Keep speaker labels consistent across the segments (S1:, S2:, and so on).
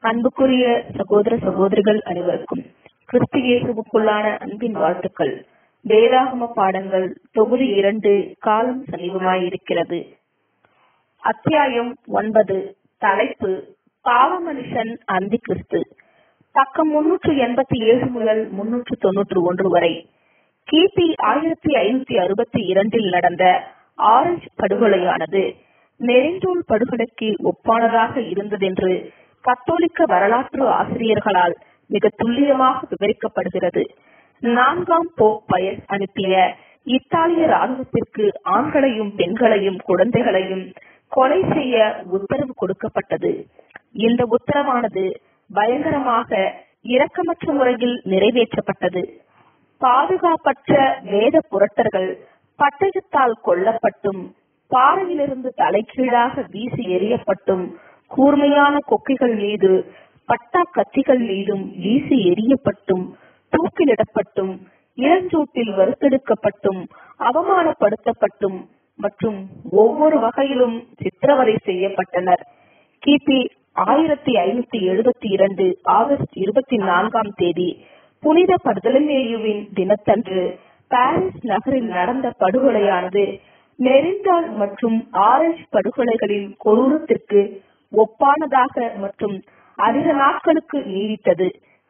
S1: அன்புக்குரிய சகோதர சகோதரிகள் அனைவருக்கும் கிறிஸ்து இயேசுவுக்குள்ளான அன்பின் வாழ்த்துக்கள் வேதாகம பாடங்கள் தொகுதி இரண்டு காலம் சமீபமாயிருக்கிறது அத்தியாயம் ஒன்பது தலைப்பு பாவ மனுஷன் அந்தி கிறிஸ்து பக்கம் முன்னூற்று எண்பத்தி ஏழு முதல் முன்னூற்று தொன்னூற்று ஒன்று வரை கிபி ஆயிரத்தி ஐநூத்தி அறுபத்தி இரண்டில் நடந்த ஆரஞ்ச் படுகொலையானது நெறிஞ்சோல் படுகொலைக்கு ஒப்பானதாக இருந்ததென்று கத்தோலிக்க வரலாற்று ஆசிரியர்களால் மிக துல்லியமாக விவரிக்கப்படுகிறது நான்காம் போப் பயஸ் அனுப்பிய இத்தாலிய ராணுவத்திற்கு ஆண்களையும் பெண்களையும் குழந்தைகளையும் கொலை செய்ய உத்தரவு கொடுக்கப்பட்டது இந்த உத்தரவானது பயங்கரமாக இரக்கமற்ற முறையில் நிறைவேற்றப்பட்டது பாதுகாப்பற்ற வேத புரட்டர்கள் பட்டயத்தால் கொல்லப்பட்டும் பாறையிலிருந்து தலைகீழாக வீசி எறியப்பட்டும் கூர்மையான கொக்கைகள் மீது பட்டா கத்திகள் மீதும் வீசி எறியப்பட்டும் தூக்கிலிடப்பட்டும் இளஞ்சூட்டில் வறுத்தெடுக்கப்பட்டும் அவமானப்படுத்தப்பட்டும் மற்றும் ஒவ்வொரு வகையிலும் சித்திரவதை செய்யப்பட்டனர் கிபி ஆயிரத்தி ஐநூத்தி எழுபத்தி இரண்டு ஆகஸ்ட் இருபத்தி நான்காம் தேதி புனித பர்தலமேயுவின் தினத்தன்று பாரிஸ் நகரில் நடந்த படுகொலையானது நெரிந்தால் மற்றும் ஆரஞ்ச் படுகொலைகளின் கொடூரத்திற்கு ஒப்பானதாக மற்றும் அதிக நாட்களுக்கு நீடித்தது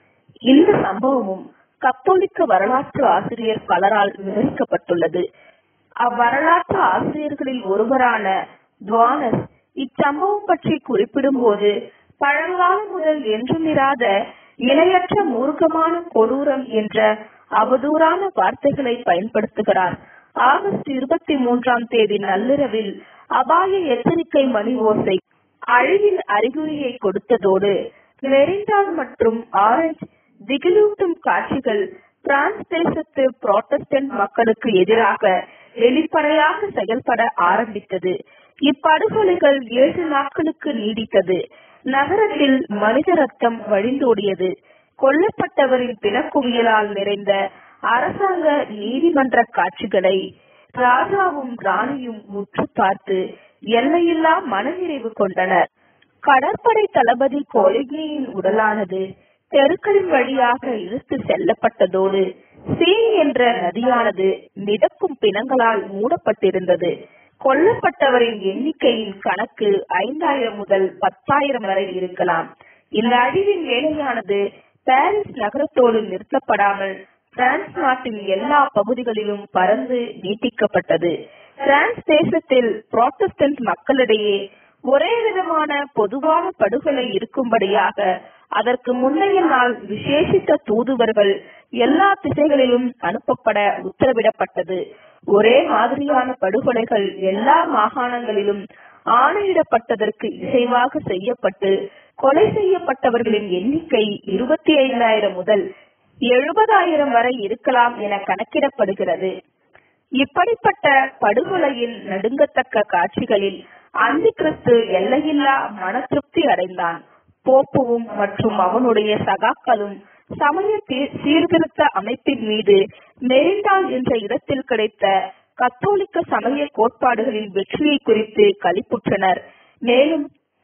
S1: இந்த சம்பவமும் கத்தோலிக்க வரலாற்று ஆசிரியர் பலரால் விவரிக்கப்பட்டுள்ளது அவ்வரலாற்று ஆசிரியர்களில் ஒருவரான துவானஸ் இச்சம்பவம் பற்றி குறிப்பிடும் போது பழங்காலம் முதல் என்றுமிராத இணையற்ற மூர்க்கமான கொடூரம் என்ற அவதூறான வார்த்தைகளை பயன்படுத்துகிறார் ஆகஸ்ட் இருபத்தி மூன்றாம் தேதி நள்ளிரவில் அபாய எச்சரிக்கை மணி ஓசை அழிவின் அறிகுறியை கொடுத்ததோடு நெரிண்டால் மற்றும் ஆரஞ்ச் திகிலூட்டும் காட்சிகள் பிரான்ஸ் தேசத்து புரோட்டஸ்டன்ட் மக்களுக்கு எதிராக வெளிப்படையாக செயல்பட ஆரம்பித்தது இப்படுகொலைகள் ஏழு நாட்களுக்கு நீடித்தது நகரத்தில் மனித ரத்தம் வழிந்தோடியது கொல்லப்பட்டவரின் பிணக்குவியலால் நிறைந்த அரசாங்க நீதிமன்ற காட்சிகளை ராஜாவும் ராணியும் உற்று பார்த்து எல்லையில்லா மனநிறைவு கொண்டனர் கடற்படை தளபதி கோலிகியின் உடலானது தெருக்களின் வழியாக இழுத்து செல்லப்பட்டதோடு சீன் என்ற நதியானது மிதக்கும் பிணங்களால் மூடப்பட்டிருந்தது கொல்லப்பட்டவரின் எண்ணிக்கையின் கணக்கு ஐந்தாயிரம் முதல் பத்தாயிரம் வரை இருக்கலாம் இந்த அழிவின் வேலையானது பாரிஸ் நகரத்தோடு நிறுத்தப்படாமல் பிரான்ஸ் நாட்டின் எல்லா பகுதிகளிலும் பறந்து நீட்டிக்கப்பட்டது பிரான்ஸ் தேசத்தில் புரோட்டஸ்டன்ட் மக்களிடையே ஒரே விதமான பொதுவான படுகொலை இருக்கும்படியாக அதற்கு முன்னைய நாள் விசேஷித்த தூதுவர்கள் எல்லா திசைகளிலும் அனுப்பப்பட உத்தரவிடப்பட்டது ஒரே மாதிரியான படுகொலைகள் எல்லா மாகாணங்களிலும் ஆணையிடப்பட்டதற்கு இசைவாக செய்யப்பட்டு கொலை செய்யப்பட்டவர்களின் எண்ணிக்கை இருபத்தி ஐந்தாயிரம் முதல் எழுபதாயிரம் வரை இருக்கலாம் என கணக்கிடப்படுகிறது இப்படிப்பட்ட படுகொலையின் நடுங்கத்தக்க காட்சிகளில் அந்தி கிறிஸ்து எல்லையில்லா மன திருப்தி அடைந்தான் போப்புவும் மற்றும் அவனுடைய சகாக்களும் சமய சீர்திருத்த அமைப்பின் மீது மெரிண்டால் என்ற இடத்தில் கிடைத்த கத்தோலிக்க சமய கோட்பாடுகளின் வெற்றியை குறித்து களிப்புற்றனர் மேலும்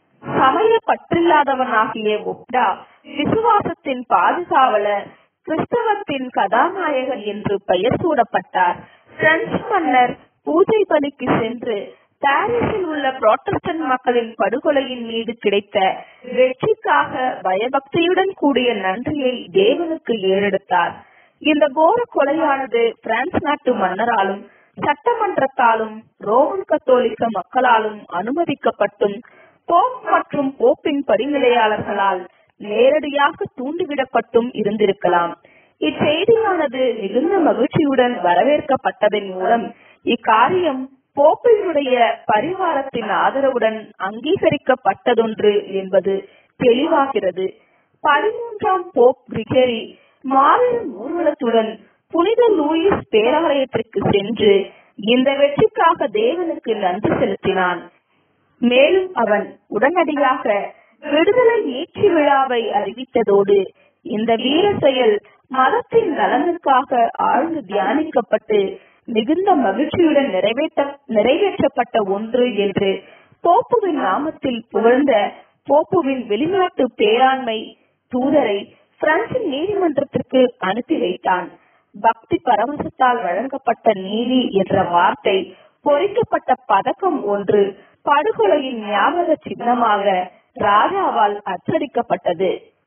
S1: சமய பற்றில்லாதவனாகிய ஒப்டா விசுவாசத்தின் பாதுகாவலர் கிறிஸ்தவத்தின் கதாநாயகன் என்று பெயர் சூடப்பட்டார் பிரெஞ்சு மன்னர் பூஜை பலிக்கு சென்று பாரிஸில் உள்ள புரோட்டஸ்டன்ட் மக்களின் படுகொலையின் மீது கிடைத்த வெற்றிக்காக பயபக்தியுடன் கூடிய நன்றியை தேவனுக்கு ஏறெடுத்தார் இந்த கோர கொலையானது பிரான்ஸ் நாட்டு மன்னராலும் சட்டமன்றத்தாலும் ரோமன் கத்தோலிக்க மக்களாலும் அனுமதிக்கப்பட்டும் போப் மற்றும் போப்பின் படிநிலையாளர்களால் நேரடியாக தூண்டிவிடப்பட்டும் இருந்திருக்கலாம் இச்செய்தியானது மிகுந்த மகிழ்ச்சியுடன் வரவேற்கப்பட்டதன் மூலம் இக்காரியம் போப்பினுடைய பரிவாரத்தின் ஆதரவுடன் அங்கீகரிக்கப்பட்டதொன்று என்பது தெளிவாகிறது பதிமூன்றாம் போப் கிரிகரி மாபெரும் ஊர்வலத்துடன் புனித லூயிஸ் பேராலயத்திற்கு சென்று இந்த வெற்றிக்காக தேவனுக்கு நன்றி செலுத்தினான் மேலும் அவன் உடனடியாக விடுதலை நீட்சி விழாவை அறிவித்ததோடு இந்த வீர செயல் மதத்தின் நலனுக்காக ஆழ்ந்து தியானிக்கப்பட்டு மிகுந்த மகிழ்ச்சியுடன் நிறைவேற்ற நிறைவேற்றப்பட்ட ஒன்று என்று போப்புவின் நாமத்தில் புகழ்ந்த போப்புவின் வெளிநாட்டு பேராண்மை தூதரை பிரான்சின் நீதிமன்றத்திற்கு அனுப்பி வைத்தான் பக்தி பரவசத்தால் வழங்கப்பட்ட நீதி என்ற வார்த்தை பொறிக்கப்பட்ட பதக்கம் ஒன்று படுகொலையின் ஞாபக சின்னமாக ராஜாவால் அச்சடிக்கப்பட்டது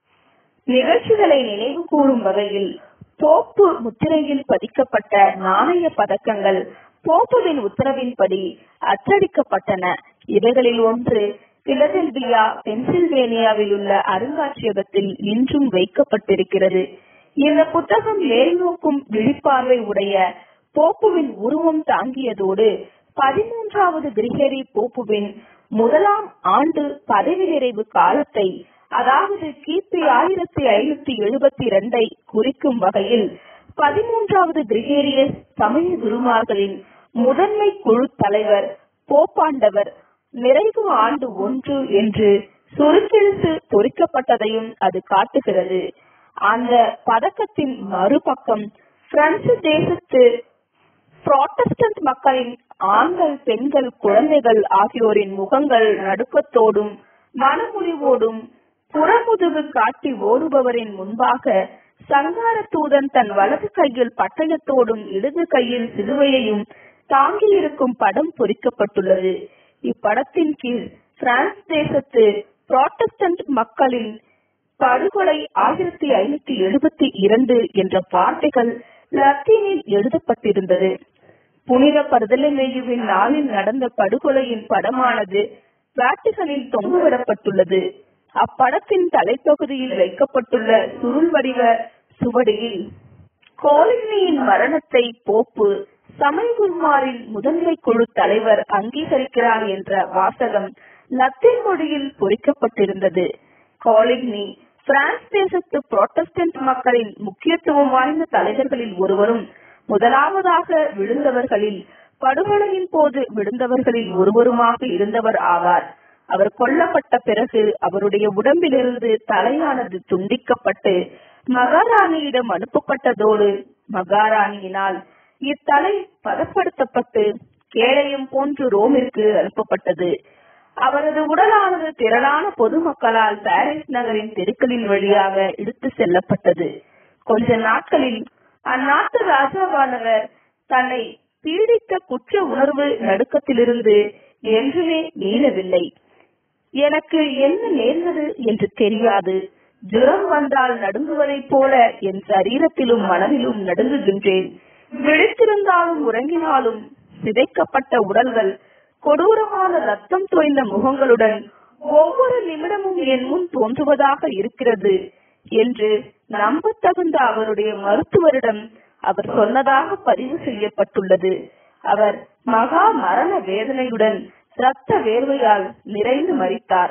S1: நிகழ்ச்சிகளை நினைவு கூறும் வகையில் போப்பு முத்திரையில் பதிக்கப்பட்ட நாணய பதக்கங்கள் போப்புவின் உத்தரவின்படி அச்சடிக்கப்பட்டன இவைகளில் ஒன்று பிலடெல்பியா பென்சில்வேனியாவில் உள்ள அருங்காட்சியகத்தில் இன்றும் வைக்கப்பட்டிருக்கிறது இந்த புத்தகம் மேல்நோக்கும் விழிப்பார்வை உடைய போப்புவின் உருவம் தாங்கியதோடு பதிமூன்றாவது கிரிகரி போப்புவின் முதலாம் ஆண்டு பதவி நிறைவு காலத்தை அதாவது கிபி ஆயிரத்தி ஐநூத்தி எழுபத்தி இரண்டை குறிக்கும் வகையில் பதிமூன்றாவது கிரிகேரியஸ் சமய குருமார்களின் முதன்மை குழு தலைவர் போப்பாண்டவர் நிறைவு ஆண்டு ஒன்று என்று சுருக்கெழுத்து பொறிக்கப்பட்டதையும் அது காட்டுகிறது அந்த பதக்கத்தின் மறுபக்கம் பிரெஞ்சு தேசத்து புராட்டஸ்டன்ட் மக்களின் ஆண்கள் பெண்கள் குழந்தைகள் ஆகியோரின் முகங்கள் நடுக்கத்தோடும் மனமுறிவோடும் புறமுதுகு காட்டி ஓடுபவரின் முன்பாக சங்கார தூதன் தன் வலது கையில் பட்டயத்தோடும் இடது கையில் சிலுவையையும் தாங்கி இருக்கும் படம் பொறிக்கப்பட்டுள்ளது இப்படத்தின் கீழ் பிரான்ஸ் தேசத்து புராட்டஸ்டன்ட் மக்களின் படுகொலை ஆயிரத்தி ஐநூத்தி எழுபத்தி இரண்டு என்ற வார்த்தைகள் லத்தீனில் எழுதப்பட்டிருந்தது புனித பர்தலமேயுவின் நாளில் நடந்த படுகொலையின் படமானது வாட்டிகனில் தொங்கவிடப்பட்டுள்ளது அப்படத்தின் தலைப்பகுதியில் வைக்கப்பட்டுள்ள சுருள் வடிவ சுவடியில் கோலினியின் மரணத்தை போப்பு சமயகுருமாரின் முதன்மை குழு தலைவர் அங்கீகரிக்கிறார் என்ற வாசகம் லத்தீன் மொழியில் பொறிக்கப்பட்டிருந்தது கோலிக்னி பிரான்ஸ் தேசத்து புரோட்டஸ்டன்ட் மக்களின் முக்கியத்துவம் வாய்ந்த தலைவர்களில் ஒருவரும் முதலாவதாக விழுந்தவர்களில் படுகொலையின் போது விழுந்தவர்களில் ஒருவருமாக இருந்தவர் ஆவார் அவர் கொல்லப்பட்ட பிறகு அவருடைய உடம்பிலிருந்து தலையானது துண்டிக்கப்பட்டு மகாராணியிடம் அனுப்பப்பட்டதோடு மகாராணியினால் இத்தலை பதப்படுத்தப்பட்டு கேடயம் போன்று ரோமிற்கு அனுப்பப்பட்டது அவரது உடலானது திரளான பொதுமக்களால் பாரிஸ் நகரின் தெருக்களின் வழியாக இழுத்து செல்லப்பட்டது கொஞ்ச நாட்களில் அந்நாட்டு ராஜாவானவர் தன்னை பீடித்த குற்ற உணர்வு நடுக்கத்திலிருந்து என்றுமே மீளவில்லை எனக்கு என்ன நேர்ந்தது என்று தெரியாது ஜுரம் வந்தால் நடுங்குவதைப் போல என் சரீரத்திலும் மனதிலும் நடுங்குகின்றேன் விழித்திருந்தாலும் உறங்கினாலும் சிதைக்கப்பட்ட உடல்கள் கொடூரமான ரத்தம் தோய்ந்த முகங்களுடன் ஒவ்வொரு நிமிடமும் என் முன் தோன்றுவதாக இருக்கிறது என்று நம்பத்தகுந்த அவருடைய மருத்துவரிடம் அவர் சொன்னதாக பதிவு செய்யப்பட்டுள்ளது அவர் மகா மரண வேதனையுடன் இரத்த வேர்வையால் நிறைந்து மறித்தார்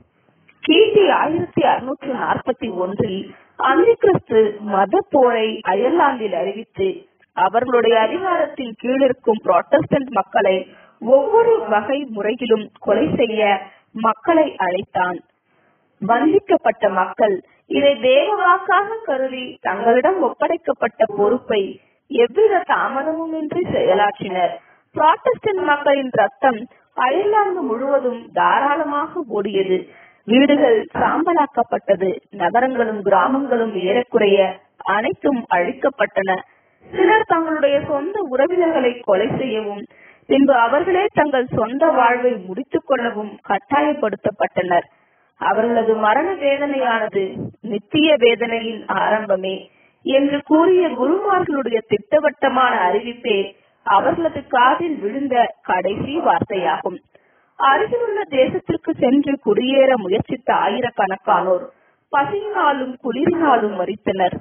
S1: கிபி ஆயிரத்தி அறுநூற்று நாற்பத்தி ஒன்றில் அந்திகிறிஸ்து மத போரை அயர்லாந்தில் அறிவித்து அவர்களுடைய அதிகாரத்தின் கீழ் இருக்கும் புராட்டஸ்டன்ட் மக்களை ஒவ்வொரு வகை முறையிலும் கொலை செய்ய மக்களை அழைத்தான் வந்திக்கப்பட்ட மக்கள் இதை தேவவாக்காக கருதி தங்களிடம் ஒப்படைக்கப்பட்ட பொறுப்பை எவ்வித தாமதமுமின்றி செயலாற்றினர் புராட்டஸ்டன்ட் மக்களின் ரத்தம் அயர்லாந்து முழுவதும் தாராளமாக ஓடியது வீடுகள் சாம்பலாக்கப்பட்டது நகரங்களும் கிராமங்களும் ஏறக்குறைய அனைத்தும் அழிக்கப்பட்டன சிலர் தங்களுடைய சொந்த உறவினர்களை கொலை செய்யவும் பின்பு அவர்களே தங்கள் சொந்த வாழ்வை முடித்துக் கொள்ளவும் கட்டாயப்படுத்தப்பட்டனர் அவர்களது மரண வேதனையானது நித்திய வேதனையின் ஆரம்பமே என்று கூறிய குருமார்களுடைய திட்டவட்டமான அறிவிப்பே அவர்களது காதில் விழுந்த கடைசி வார்த்தையாகும் அருகிலுள்ள தேசத்திற்கு சென்று குடியேற முயற்சித்த ஆயிரக்கணக்கானோர் பசியினாலும் குளிரினாலும் மறித்தனர்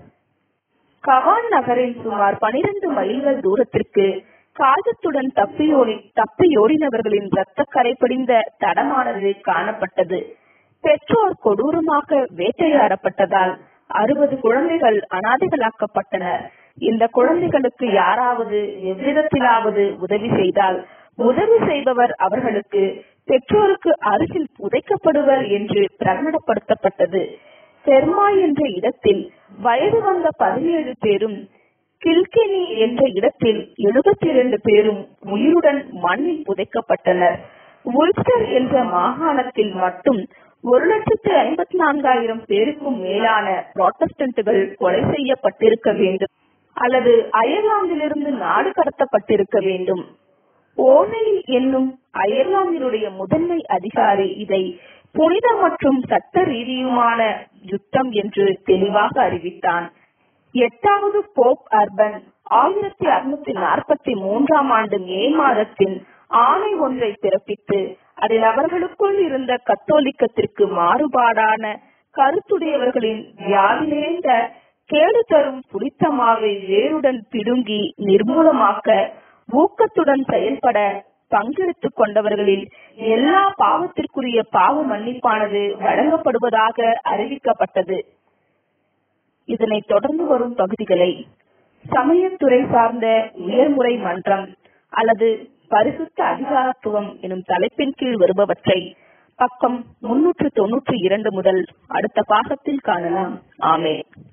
S1: கவான் நகரின் சுமார் பனிரெண்டு மைல்கள் தூரத்திற்கு காகத்துடன் தப்பியோடி தப்பியோடினவர்களின் இரத்த கரை படிந்த தடமானது காணப்பட்டது பெற்றோர் கொடூரமாக வேட்டையாடப்பட்டதால் அறுபது குழந்தைகள் அனாதைகளாக்கப்பட்டனர் இந்த குழந்தைகளுக்கு யாராவது எவ்விதத்திலாவது உதவி செய்தால் உதவி செய்பவர் அவர்களுக்கு பெற்றோருக்கு அருகில் புதைக்கப்படுவர் என்று பிரகடனப்படுத்தப்பட்டது தெர்மா என்ற இடத்தில் வயது வந்த பதினேழு பேரும் கில்கெனி என்ற இடத்தில் எழுபத்தி இரண்டு பேரும் உயிருடன் மண்ணில் புதைக்கப்பட்டனர் உல்ஸ்டர் என்ற மாகாணத்தில் மட்டும் ஒரு லட்சத்து ஐம்பத்தி நான்காயிரம் பேருக்கும் மேலான புரோட்டஸ்டன்ட்டுகள் கொலை செய்யப்பட்டிருக்க வேண்டும் அல்லது அயர்லாந்திலிருந்து நாடு கடத்தப்பட்டிருக்க வேண்டும் ஓனைல் என்னும் அயர்லாந்தினுடைய முதன்மை அதிகாரி இதை புனித மற்றும் சட்ட ரீதியுமான யுத்தம் என்று தெளிவாக அறிவித்தான் எட்டாவது போப் அர்பன் ஆயிரத்தி அறுநூத்தி நாற்பத்தி மூன்றாம் ஆண்டு மே மாதத்தில் ஆணை ஒன்றை பிறப்பித்து அதில் அவர்களுக்குள் இருந்த கத்தோலிக்கத்திற்கு மாறுபாடான கருத்துடையவர்களின் வியாதி நிறைந்த கேடு தரும் புளித்தமாவை வேருடன் பிடுங்கி நிர்மூலமாக்க ஊக்கத்துடன் செயல்பட பங்கெடுத்துக் கொண்டவர்களில் எல்லா பாவத்திற்குரிய பாவ மன்னிப்பானது வழங்கப்படுவதாக அறிவிக்கப்பட்டது இதனைத் தொடர்ந்து வரும் பகுதிகளை சமயத்துறை சார்ந்த உயர்முறை மன்றம் அல்லது பரிசுத்த அதிகாரத்துவம் எனும் தலைப்பின் கீழ் வருபவற்றை பக்கம் முன்னூற்று தொன்னூற்றி இரண்டு முதல் அடுத்த பாகத்தில் காணலாம் ஆமே